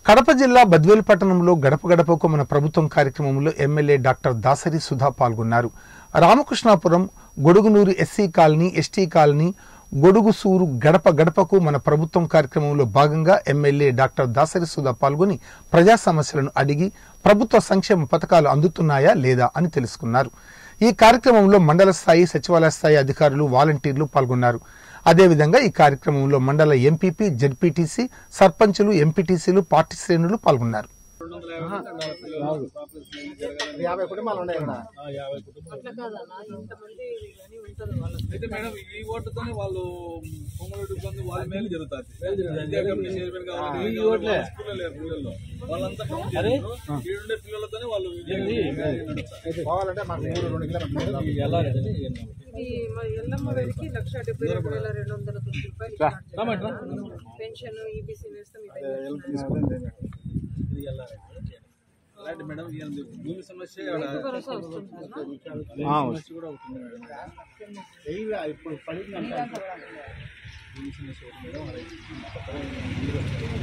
కడప జిల్లా బద్వేలు పట్టణంలో గడప గడపకు మన ప్రభుత్వం కార్యక్రమంలో ఎమ్మెల్యే డాక్టర్ దాసరి సుధా పాల్గొన్నారు Ramakrishnapuram Godugunuru SC colony ST colony Godugusuru గడప గడపకు మన ప్రభుత్వం కార్యక్రమంలో భాగంగా ఎమ్మెల్యే డాక్టర్ దాసరి సుధా పాల్గొని ప్రజా సమస్యలను అడిగి ప్రభుత్వ సంక్షేమ పథకాలు అందుతున్నాయా లేదా అని తెలుసుకున్నారు ఈ కార్యక్రమంలో మండల స్థాయి సచివాలయ స్థాయి అధికారులు వాలంటీర్లు పాల్గొన్నారు అదేవిధంగా ఈ కార్యక్రమంలో మండల ఎంపీపీ జడ్పీటీసీ సర్పంచులు ఎంపీటీసీలు పార్టీ శ్రేణులు పాల్గొన్నారు యాభై కుటుంబాలు ఉన్నాయి ఇక్కడ అయితే మేడం ఈ ఓటుతోనే వాళ్ళు పొంగలూరు బంధు వాళ్ళ మేలు జరుగుతుంది విద్యా కమిటీ చైర్మన్ కావాలి, ఈ కావాలి, వాళ్ళ స్కూల్లో లేరు పిల్లలు. వాళ్ళంతా కమిటీ చేస్తారు. ఈడుండే పిల్లలతోనే వాళ్ళు విద్యా కమిటీ నడుస్తారు. పోవాలంటే మాకు మూడు రెండు కిలోమీటర్లు ఈ మా ఎల్లమ్మ వేడికి లక్ష డెబ్బై రెండు వేల రెండు వందల తొమ్మిది రూపాయలు స్టార్ట్ చేశారు. పెన్షన్ ఈబీసీ వేస్తాం ఇది వెళ్ళాలి. అలాంటి మేడం ఇవాళ భూమి సమస్య ఆడ భరోసా వస్తుంది సమస్య కూడా అవుతుంది మేడం ఇప్పుడు పడిందంటే భూమి సమస్య అవుతుంది మేడం. అలాగే